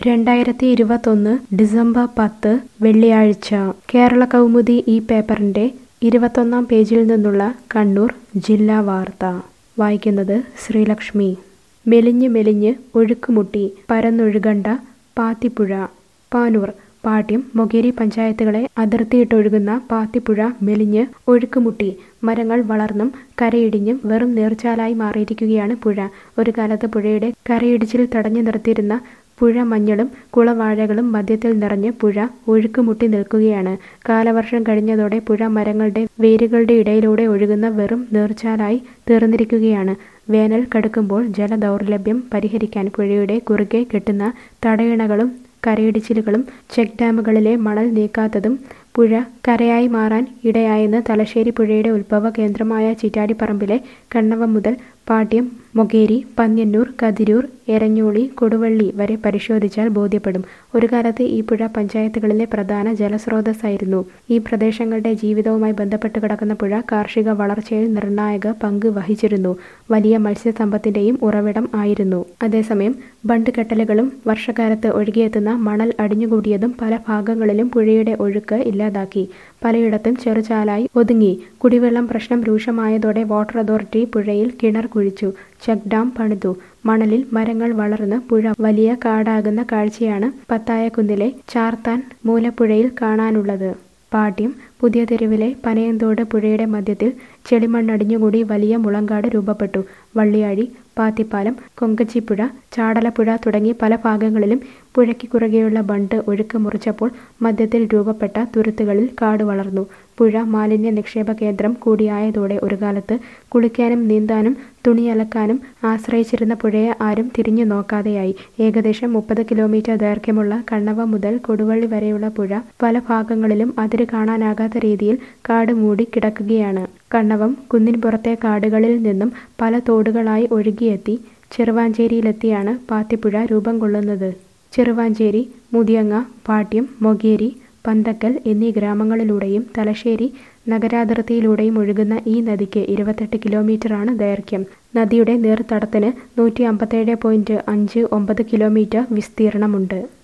രണ്ടായിരത്തി ഇരുപത്തൊന്ന് ഡിസംബർ പത്ത് വെള്ളിയാഴ്ച കേരള കൗമുദി ഈ പേപ്പറിന്റെ ഇരുപത്തൊന്നാം പേജിൽ നിന്നുള്ള കണ്ണൂർ ജില്ലാ വാർത്ത വായിക്കുന്നത് ശ്രീലക്ഷ്മി മെലിഞ്ഞ് മെലിഞ്ഞ് ഒഴുക്കുമുട്ടി പരന്നൊഴുകണ്ട പാത്തിപ്പുഴ പാനൂർ പാട്യം മൊകേരി പഞ്ചായത്തുകളെ അതിർത്തിയിട്ടൊഴുകുന്ന പാത്തിപ്പുഴ മെലിഞ്ഞ് ഒഴുക്കുമുട്ടി മരങ്ങൾ വളർന്നും കരയിടിഞ്ഞും വെറും നീർച്ചാലായി മാറിയിരിക്കുകയാണ് പുഴ ഒരു കാലത്ത് പുഴയുടെ കരയിടിച്ചിൽ തടഞ്ഞു നിർത്തിയിരുന്ന പുഴ മഞ്ഞളും കുളവാഴകളും മധ്യത്തിൽ നിറഞ്ഞ് പുഴ ഒഴുക്കുമുട്ടി നിൽക്കുകയാണ് കാലവർഷം കഴിഞ്ഞതോടെ പുഴ മരങ്ങളുടെ വേരുകളുടെ ഇടയിലൂടെ ഒഴുകുന്ന വെറും നീർച്ചാലായി തീർന്നിരിക്കുകയാണ് വേനൽ കടുക്കുമ്പോൾ ജലദൗർലഭ്യം പരിഹരിക്കാൻ പുഴയുടെ കുറുകെ കെട്ടുന്ന തടയണകളും കരയിടിച്ചിലുകളും ചെക്ക് ഡാമുകളിലെ മണൽ നീക്കാത്തതും പുഴ കരയായി മാറാൻ ഇടയായെന്ന് തലശ്ശേരി പുഴയുടെ ഉത്ഭവ കേന്ദ്രമായ ചിറ്റാടിപ്പറമ്പിലെ കണ്ണവം മുതൽ പാട്യം മൊകേരി പന്ന്യന്നൂർ കതിരൂർ എരഞ്ഞോളി കൊടുവള്ളി വരെ പരിശോധിച്ചാൽ ബോധ്യപ്പെടും ഒരു കാലത്ത് ഈ പുഴ പഞ്ചായത്തുകളിലെ പ്രധാന ജലസ്രോതസ്സായിരുന്നു ഈ പ്രദേശങ്ങളുടെ ജീവിതവുമായി ബന്ധപ്പെട്ട് കിടക്കുന്ന പുഴ കാർഷിക വളർച്ചയിൽ നിർണായക പങ്ക് വഹിച്ചിരുന്നു വലിയ മത്സ്യസമ്പത്തിന്റെയും ഉറവിടം ആയിരുന്നു അതേസമയം ബണ്ട് കെട്ടലുകളും വർഷകാലത്ത് ഒഴുകിയെത്തുന്ന മണൽ അടിഞ്ഞുകൂടിയതും പല ഭാഗങ്ങളിലും പുഴയുടെ ഒഴുക്ക് ഇല്ലാതാക്കി പലയിടത്തും ചെറുചാലായി ഒതുങ്ങി കുടിവെള്ളം പ്രശ്നം രൂക്ഷമായതോടെ വാട്ടർ അതോറിറ്റി പുഴയിൽ കിണർ കുഴിച്ചു ചെക്ക് ഡാം പണിതു മണലിൽ മരങ്ങൾ വളർന്ന് പുഴ വലിയ കാടാകുന്ന കാഴ്ചയാണ് പത്തായക്കുന്നിലെ ചാർത്താൻ മൂലപ്പുഴയിൽ കാണാനുള്ളത് പാട്യം പുതിയ തെരുവിലെ പനയന്തോട് പുഴയുടെ മധ്യത്തിൽ ചെളിമണ്ണടിഞ്ഞുകൂടി വലിയ മുളങ്കാട് രൂപപ്പെട്ടു വള്ളിയാഴി പാത്തിപ്പാലം കൊങ്കച്ചിപ്പുഴ ചാടലപ്പുഴ തുടങ്ങി പല ഭാഗങ്ങളിലും പുഴയ്ക്ക് കുറുകെയുള്ള ബണ്ട് ഒഴുക്ക് മുറിച്ചപ്പോൾ മധ്യത്തിൽ രൂപപ്പെട്ട തുരുത്തുകളിൽ കാട് വളർന്നു പുഴ മാലിന്യ നിക്ഷേപ കേന്ദ്രം കൂടിയായതോടെ ഒരു കാലത്ത് കുളിക്കാനും നീന്താനും തുണിയലക്കാനും ആശ്രയിച്ചിരുന്ന പുഴയെ ആരും തിരിഞ്ഞു നോക്കാതെയായി ഏകദേശം മുപ്പത് കിലോമീറ്റർ ദൈർഘ്യമുള്ള കണ്ണവ മുതൽ കൊടുവള്ളി വരെയുള്ള പുഴ പല ഭാഗങ്ങളിലും അതിര് കാണാനാകാത്ത രീതിയിൽ കാട് മൂടി കിടക്കുകയാണ് കണ്ണവം കുന്നിൻപുറത്തെ കാടുകളിൽ നിന്നും പല തോടുകളായി ഒഴുകിയെത്തി ചെറുവാഞ്ചേരിയിലെത്തിയാണ് പാത്തിപ്പുഴ രൂപം കൊള്ളുന്നത് ചെറുവാഞ്ചേരി മുതിയങ്ങ പാട്യം മൊകേരി പന്തക്കൽ എന്നീ ഗ്രാമങ്ങളിലൂടെയും തലശ്ശേരി നഗരാതിർത്തിയിലൂടെയും ഒഴുകുന്ന ഈ നദിക്ക് ഇരുപത്തെട്ട് കിലോമീറ്ററാണ് ദൈർഘ്യം നദിയുടെ നീർത്തടത്തിന് നൂറ്റി അമ്പത്തേഴ് പോയിന്റ് അഞ്ച് ഒമ്പത് കിലോമീറ്റർ വിസ്തീർണമുണ്ട്